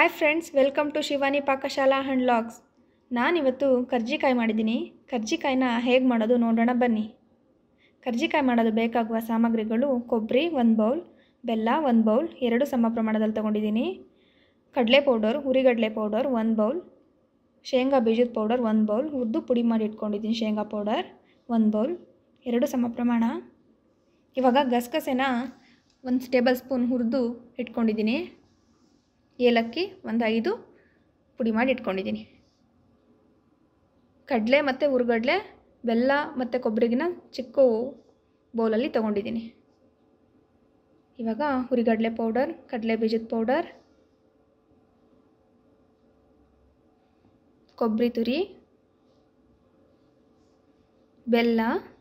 hi friends welcome to Shivani ಪಾಕಶಾಲಾ and vlogs ನಾನಿವತ್ತು ಕರ್ಜಿಕಾಯಿ ಮಾಡಿದ್ದೀನಿ ಕರ್ಜಿಕಾಯಿನ ಹೇಗೆ ಮಾಡೋದು ನೋಡೋಣ ಬನ್ನಿ ಕರ್ಜಿಕಾಯಿ ಮಾಡೋದು ಬೇಕಾಗುವ ಸಾಮಗ್ರಿಗಳು ಕೊಬ್ಬರಿ ಒಂದು ಬೌಲ್ ಬೆಲ್ಲ ಒಂದು ಬೌಲ್ ಎರಡು ಸಮ ಪ್ರಮಾಣದಲ್ಲಿ ತೊಗೊಂಡಿದ್ದೀನಿ ಕಡಲೆ ಪೌಡರ್ ಹುರಿಗಡಲೆ ಪೌಡರ್ ಒಂದು ಬೌಲ್ ಶೇಂಗಾ ಬೀಜದ ಪೌಡರ್ ಒಂದು ಬೌಲ್ ಹುರಿದು ಪುಡಿ ಮಾಡಿ ಇಟ್ಕೊಂಡಿದ್ದೀನಿ ಶೇಂಗಾ ಪೌಡರ್ ಒಂದು ಬೌಲ್ ಎರಡು ಸಮ ಪ್ರಮಾಣ ಇವಾಗ ಗಸಗಸೆನ ಒಂದು ಟೇಬಲ್ ಸ್ಪೂನ್ ಹುರಿದು ಇಟ್ಕೊಂಡಿದ್ದೀನಿ ಏಲಕ್ಕಿ ಒಂದು ಐದು ಪುಡಿ ಮಾಡಿ ಇಟ್ಕೊಂಡಿದ್ದೀನಿ ಕಡಲೆ ಮತ್ತು ಹುರ್ಗಡ್ಲೆ ಬೆಲ್ಲ ಮತ್ತು ಕೊಬ್ಬರಿಗಿನ ಚಿಕ್ಕ ಬೌಲಲ್ಲಿ ತೊಗೊಂಡಿದ್ದೀನಿ ಇವಾಗ ಹುರಿಗಡಲೆ ಪೌಡರ್ ಕಡಲೆ ಬೀಜದ ಪೌಡರ್ ಕೊಬ್ಬರಿ ತುರಿ ಬೆಲ್ಲ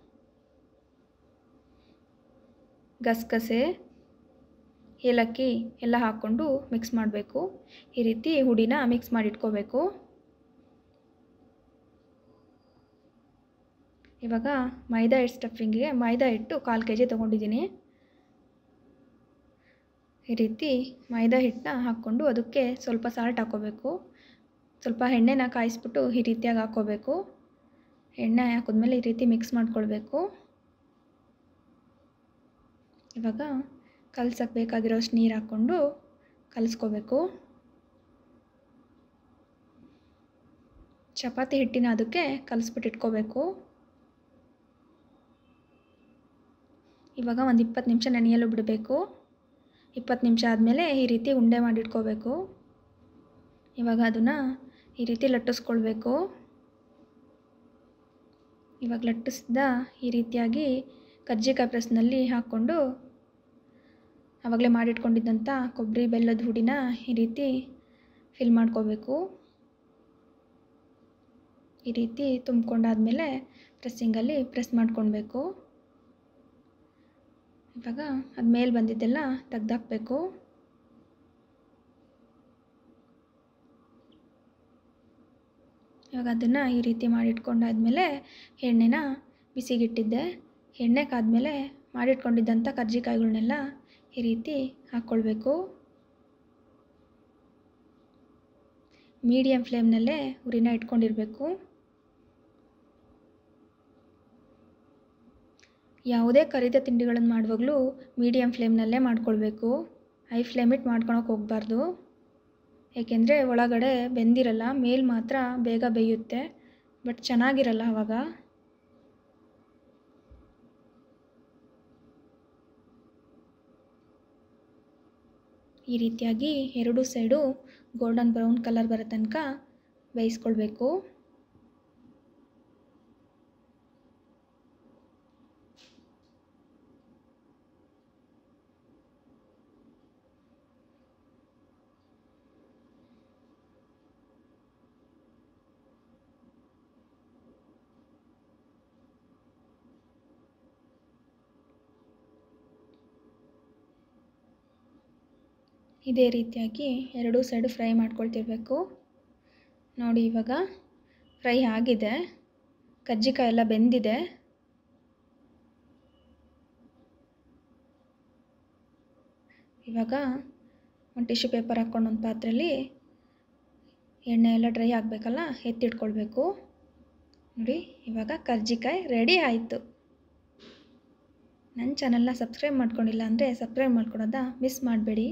ಗಸಗಸೆ ಏಲಕ್ಕಿ ಎಲ್ಲ ಹಾಕ್ಕೊಂಡು ಮಿಕ್ಸ್ ಮಾಡಬೇಕು ಈ ರೀತಿ ಹುಡಿನ ಮಿಕ್ಸ್ ಮಾಡಿ ಇಟ್ಕೋಬೇಕು ಇವಾಗ ಮೈದಾ ಹಿಟ್ಟು ಸ್ಟಫಿಂಗಿಗೆ ಮೈದಾ ಹಿಟ್ಟು ಕಾಲು ಕೆ ಜಿ ತೊಗೊಂಡಿದ್ದೀನಿ ಈ ರೀತಿ ಮೈದಾ ಹಿಟ್ಟನ್ನ ಹಾಕ್ಕೊಂಡು ಅದಕ್ಕೆ ಸ್ವಲ್ಪ ಸಾಲ್ಟ್ ಹಾಕ್ಕೋಬೇಕು ಸ್ವಲ್ಪ ಎಣ್ಣೆನ ಕಾಯಿಸ್ಬಿಟ್ಟು ಈ ರೀತಿಯಾಗಿ ಹಾಕ್ಕೋಬೇಕು ಎಣ್ಣೆ ಹಾಕಿದ್ಮೇಲೆ ಈ ರೀತಿ ಮಿಕ್ಸ್ ಮಾಡ್ಕೊಳ್ಬೇಕು ಇವಾಗ ಕಲ್ಸಕ್ಕೆ ಬೇಕಾಗಿರೋಷ್ಟು ನೀರು ಹಾಕ್ಕೊಂಡು ಕಲಿಸ್ಕೋಬೇಕು ಚಪಾತಿ ಹಿಟ್ಟಿನ ಅದಕ್ಕೆ ಕಲಿಸ್ಬಿಟ್ಟು ಇಟ್ಕೋಬೇಕು ಇವಾಗ ಒಂದು ಇಪ್ಪತ್ತು ನಿಮಿಷ ನೆನೆಯಲು ಬಿಡಬೇಕು ಇಪ್ಪತ್ತು ನಿಮಿಷ ಆದಮೇಲೆ ಈ ರೀತಿ ಉಂಡೆ ಮಾಡಿ ಇಟ್ಕೋಬೇಕು ಇವಾಗ ಅದನ್ನು ಈ ರೀತಿ ಲಟ್ಟಿಸ್ಕೊಳ್ಬೇಕು ಇವಾಗ ಲಟ್ಟಿಸ್ದ ಈ ರೀತಿಯಾಗಿ ಕರ್ಜಿಕಾಯಿ ಪ್ರೆಸ್ನಲ್ಲಿ ಹಾಕ್ಕೊಂಡು ಆವಾಗಲೇ ಮಾಡಿಟ್ಕೊಂಡಿದ್ದಂಥ ಕೊಬ್ಬರಿ ಬೆಲ್ಲದ ಹುಡಿನ ಈ ರೀತಿ ಫಿಲ್ ಮಾಡ್ಕೋಬೇಕು ಈ ರೀತಿ ತುಂಬ್ಕೊಂಡಾದ್ಮೇಲೆ ಪ್ರೆಸ್ಸಿಂಗಲ್ಲಿ ಪ್ರೆಸ್ ಮಾಡ್ಕೊಳ್ಬೇಕು ಇವಾಗ ಅದು ಮೇಲೆ ಬಂದಿದ್ದೆಲ್ಲ ತೆಗ್ದಾಕಬೇಕು ಇವಾಗ ಅದನ್ನು ಈ ರೀತಿ ಮಾಡಿಟ್ಕೊಂಡಾದ್ಮೇಲೆ ಎಣ್ಣೆನ ಬಿಸಿಗಿಟ್ಟಿದ್ದೆ ಎಣ್ಣೆ ಕಾದ್ಮೇಲೆ ಮಾಡಿಟ್ಕೊಂಡಿದ್ದಂಥ ಕರ್ಜಿಕಾಯಿಗಳನ್ನೆಲ್ಲ ಈ ರೀತಿ ಹಾಕ್ಕೊಳ್ಬೇಕು ಮೀಡಿಯಮ್ ಫ್ಲೇಮ್ನಲ್ಲೇ ಉರಿನ ಇಟ್ಕೊಂಡಿರಬೇಕು ಯಾವುದೇ ಕರಿದ ತಿಂಡಿಗಳನ್ನು ಮಾಡುವಾಗಲೂ ಮೀಡಿಯಮ್ ಫ್ಲೇಮ್ನಲ್ಲೇ ಮಾಡ್ಕೊಳ್ಬೇಕು ಹೈ ಫ್ಲೇಮ್ ಇಟ್ಟು ಮಾಡ್ಕೊಳಕ್ಕೆ ಹೋಗಬಾರ್ದು ಏಕೆಂದರೆ ಒಳಗಡೆ ಬೆಂದಿರಲ್ಲ ಮೇಲೆ ಮಾತ್ರ ಬೇಗ ಬೇಯುತ್ತೆ ಬಟ್ ಚೆನ್ನಾಗಿರಲ್ಲ ಆವಾಗ ಈ ರೀತಿಯಾಗಿ ಎರಡು ಸೈಡು ಗೋಲ್ಡನ್ ಬ್ರೌನ್ ಕಲರ್ ಬರೋ ತನಕ ಬೇಯಿಸ್ಕೊಳ್ಬೇಕು ಇದೇ ರೀತಿಯಾಗಿ ಎರಡೂ ಸೈಡು ಫ್ರೈ ಮಾಡ್ಕೊಳ್ತಿರ್ಬೇಕು ನೋಡಿ ಇವಾಗ ಫ್ರೈ ಆಗಿದೆ ಕಜ್ಜಿಕಾಯಿ ಎಲ್ಲ ಬೆಂದಿದೆ ಇವಾಗ ಒಂದು ಟಿಶ್ಯೂ ಪೇಪರ್ ಹಾಕ್ಕೊಂಡು ಒಂದು ಪಾತ್ರೆಯಲ್ಲಿ ಎಣ್ಣೆ ಎಲ್ಲ ಡ್ರೈ ಆಗಬೇಕಲ್ಲ ಎತ್ತಿಟ್ಕೊಳ್ಬೇಕು ನೋಡಿ ಇವಾಗ ಕರ್ಜಿಕಾಯಿ ರೆಡಿ ಆಯಿತು ನನ್ನ ಚಾನಲ್ನ ಸಬ್ಸ್ಕ್ರೈಬ್ ಮಾಡ್ಕೊಂಡಿಲ್ಲ ಅಂದರೆ ಸಬ್ಸ್ಕ್ರೈಬ್ ಮಾಡ್ಕೊಳೋದ ಮಿಸ್ ಮಾಡಬೇಡಿ